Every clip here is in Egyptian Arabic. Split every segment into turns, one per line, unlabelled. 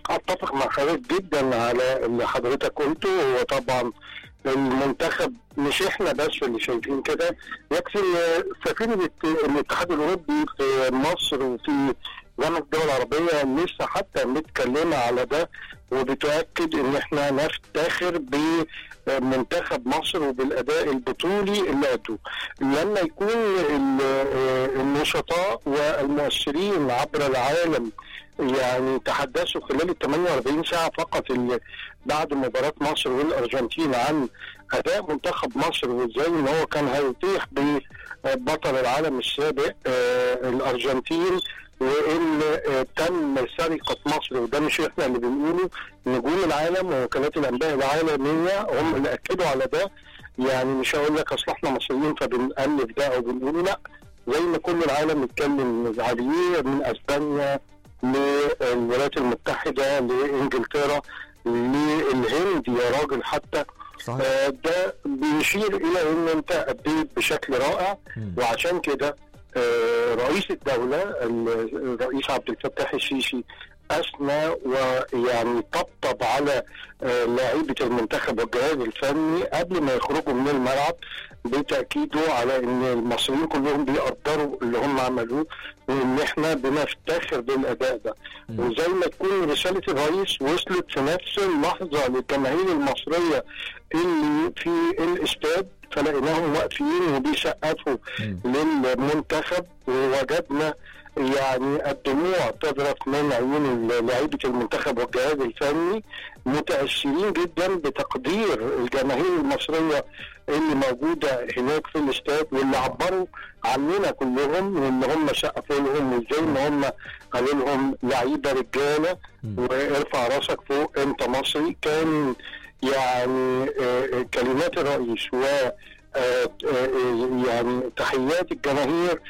اتفق مع حضرتك جدا على اللي حضرتك قلته هو طبعا المنتخب مش احنا بس اللي شايفين كده يكفي ان سفينه الاتحاد الاوروبي في مصر وفي جامعه الدول العربيه لسه حتى متكلمه على ده وبتؤكد ان احنا نفتخر بمنتخب مصر وبالاداء البطولي اللي ادوه لما يكون النشطاء والمؤثرين عبر العالم يعني تحدثوا خلال ال 48 ساعه فقط اللي بعد مباراه مصر والارجنتين عن اداء منتخب مصر وازاي ان هو كان هيطيح ببطل العالم السابق الارجنتين وان تم سرقه مصر وده مش احنا اللي بنقوله نجوم العالم ووكالات الانباء العالميه هم اللي اكدوا على ده يعني مش هقول لك اصل احنا مصريين فبنالف ده او بنقوله لا زي ما كل العالم اتكلم عليه من اسبانيا للولايات المتحده لانجلترا للهند يا راجل حتى
صحيح.
آه ده بيشير الى ان انت اديت بشكل رائع
مم.
وعشان كده آه رئيس الدوله الرئيس عبد الفتاح السيسي اثنى ويعني طبطب على آه لاعيبه المنتخب والجهاز الفني قبل ما يخرجوا من الملعب بتاكيده على ان المصريين كلهم بيقدروا اللي هم عملوه وان احنا بنفتخر بالاداء ده
مم.
وزي ما تكون رساله الرئيس وصلت في نفس اللحظه للجماهير المصريه اللي في الاستاد فلقيناهم واقفين وبيسقفوا
مم.
للمنتخب ووجدنا يعني الدموع تذرف من عيون لعيبه المنتخب والجهاز الفني متاثرين جدا بتقدير الجماهير المصريه اللي موجوده هناك في الاستاد واللي عبروا عننا كلهم وان هم سقفوا لهم وازاي ان هم قالوا لهم لعيبه رجاله
مم.
وارفع راسك فوق انت مصري كان يعني آه، آه، كلمات الرئيس و آه، آه، يعني تحيات الجماهير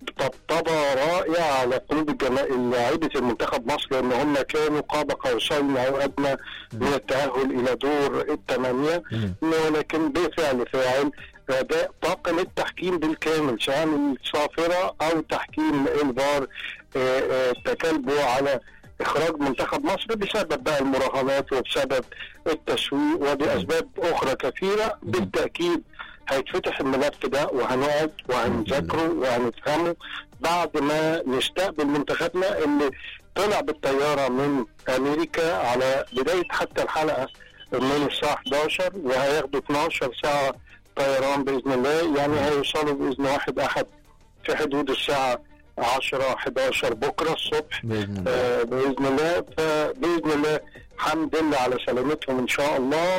طبطبة رائعة على قلوب الجماهير لاعيبة المنتخب مصر لأن هم كانوا قاب قوسين أو أدنى من التأهل إلى دور الثمانية
مم.
ولكن بفعل فاعل أداء طاقم التحكيم بالكامل سواء الصافرة أو تحكيم الفار آه، آه، تكالبوا على إخراج منتخب مصر بسبب بقى المراهنات وبسبب التسويق وبأسباب أخرى كثيرة بالتأكيد هيتفتح الملف ده وهنقعد وهنذاكره وهنفهمه بعد ما نستقبل منتخبنا اللي طلع بالطيارة من أمريكا على بداية حتى الحلقة من الساعة 11 وهياخدوا 12 ساعة طيران بإذن الله يعني هيوصلوا بإذن واحد أحد في حدود الساعة 10 11 بكرة الصبح
باذن الله
آه، باذن الله فباذن الله حمد لله على سلامتهم ان شاء الله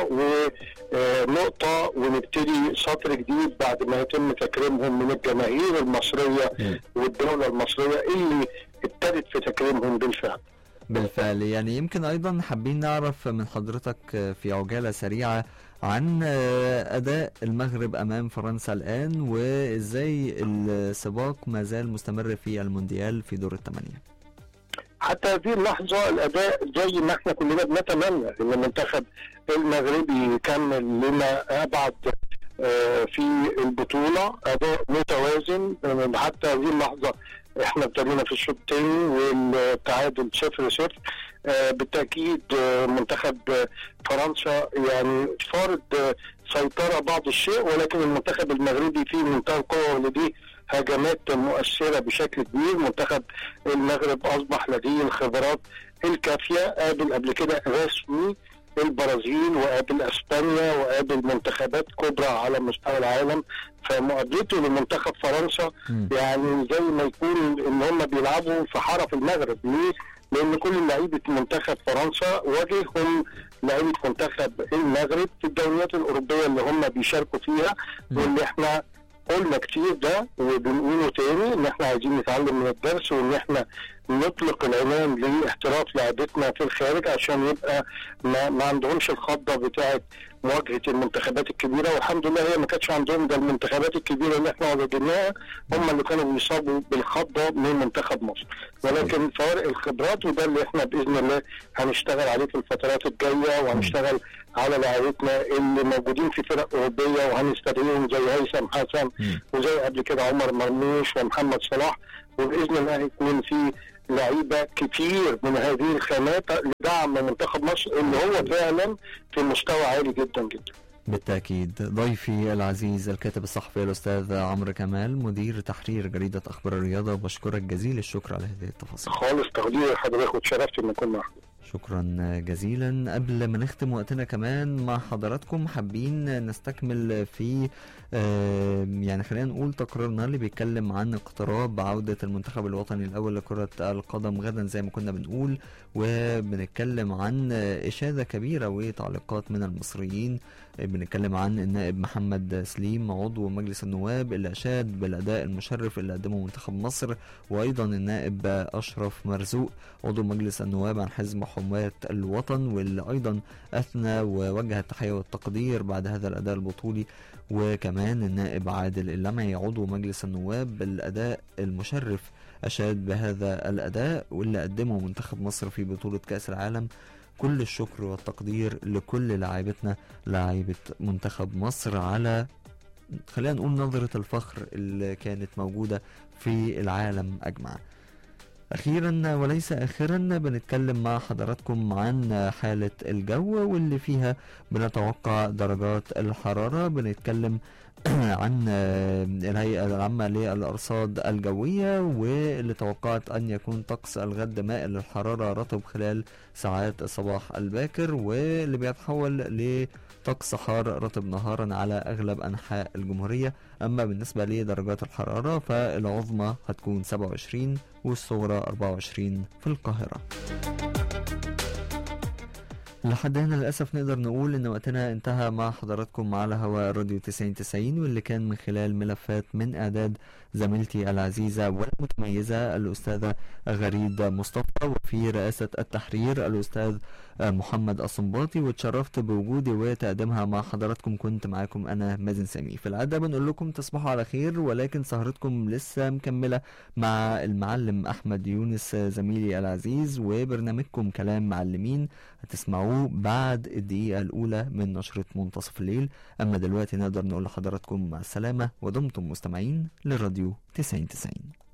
ونقطه ونبتدي سطر جديد بعد ما يتم تكريمهم من الجماهير المصريه
مم.
والدوله المصريه اللي ابتدت في تكريمهم بالفعل.
بالفعل يعني يمكن ايضا حابين نعرف من حضرتك في عجاله سريعه عن اداء المغرب امام فرنسا الان وازاي السباق ما زال مستمر في المونديال في دور الثمانيه
حتى هذه اللحظه الاداء زي ما احنا كلنا بنتمنى ان المنتخب المغربي يكمل لما ابعد آه، في البطوله اداء متوازن آه، حتى هذه اللحظه احنا ابتدينا في الشوط الثاني والتعادل 0 0 بالتاكيد آه، منتخب آه، فرنسا يعني فارض آه، سيطره بعض الشيء ولكن المنتخب المغربي في منتهى القوه ولديه هجمات مؤثره بشكل كبير منتخب المغرب اصبح لديه الخبرات الكافيه قابل قبل كده رسمي البرازيل وقابل اسبانيا وقابل منتخبات كبرى على مستوى العالم فمقابلته لمنتخب فرنسا
مم.
يعني زي ما يكون ان هم بيلعبوا في حرف المغرب ليه؟ لان كل لعيبه منتخب فرنسا واجههم لعيبه منتخب المغرب في الدوريات الاوروبيه اللي هم بيشاركوا فيها
مم.
واللي احنا قلنا كتير ده وبنقوله تاني ان احنا عايزين نتعلم من الدرس وان احنا نطلق العنان لاحتراف لعبتنا في الخارج عشان يبقى ما, ما عندهمش الخضه بتاعه مواجهه المنتخبات الكبيره والحمد لله هي ما كانتش عندهم ده المنتخبات الكبيره اللي احنا واجهناها هم اللي كانوا بيصابوا بالخضه من منتخب مصر ولكن فوارق الخبرات وده اللي احنا باذن الله هنشتغل عليه في الفترات الجايه وهنشتغل على لاعبتنا اللي موجودين في فرق اوروبيه وهنستدعيهم زي هيثم حسن
مم.
وزي قبل كده عمر مرموش ومحمد صلاح وباذن الله هيكون في لعيبه كتير من هذه الخامات لدعم منتخب مصر اللي هو فعلا في مستوى عالي جدا جدا
بالتأكيد ضيفي العزيز الكاتب الصحفي الأستاذ عمرو كمال مدير تحرير جريدة أخبار الرياضة بشكرك جزيل الشكر على هذه التفاصيل
خالص تقدير لحضرتك وتشرفت ان اكون معك
شكرا جزيلا قبل ما نختم وقتنا كمان مع حضراتكم حابين نستكمل في آه، يعني خلينا نقول تقريرنا اللي بيتكلم عن اقتراب عودة المنتخب الوطني الأول لكرة القدم غدا زي ما كنا بنقول وبنتكلم عن إشادة كبيرة وتعليقات من المصريين بنتكلم عن النائب محمد سليم عضو مجلس النواب اللي أشاد بالأداء المشرف اللي قدمه منتخب مصر وأيضا النائب أشرف مرزوق عضو مجلس النواب عن حزب حماة الوطن واللي أيضا أثنى ووجه التحية والتقدير بعد هذا الأداء البطولي وكمان النائب عادل اللمعي عضو مجلس النواب بالأداء المشرف أشاد بهذا الأداء واللي قدمه منتخب مصر في بطولة كأس العالم كل الشكر والتقدير لكل لاعبتنا لاعيبة منتخب مصر على خلينا نقول نظرة الفخر اللي كانت موجودة في العالم أجمع أخيرا وليس آخرا بنتكلم مع حضراتكم عن حالة الجو واللي فيها بنتوقع درجات الحرارة بنتكلم عن الهيئة العامة للأرصاد الجوية واللي توقعت أن يكون طقس الغد مائل للحرارة رطب خلال ساعات الصباح الباكر واللي بيتحول لطقس حار رطب نهارا على أغلب أنحاء الجمهورية أما بالنسبة لدرجات الحرارة فالعظمى هتكون 27 والصغرى 24 في القاهرة لحد هنا للأسف نقدر نقول إن وقتنا انتهى مع حضراتكم على هواء راديو 9090 واللي كان من خلال ملفات من إعداد زميلتي العزيزة والمتميزة الأستاذة غريب مصطفى وفي رئاسة التحرير الأستاذ محمد الصنباطي واتشرفت بوجودي وتقديمها مع حضراتكم كنت معاكم أنا مازن سامي في العادة بنقول لكم تصبحوا على خير ولكن سهرتكم لسه مكملة مع المعلم أحمد يونس زميلي العزيز وبرنامجكم كلام معلمين هتسمعوه بعد الدقيقة الأولى من نشرة منتصف الليل أما دلوقتي نقدر نقول لحضراتكم مع السلامة ودمتم مستمعين للراديو 9090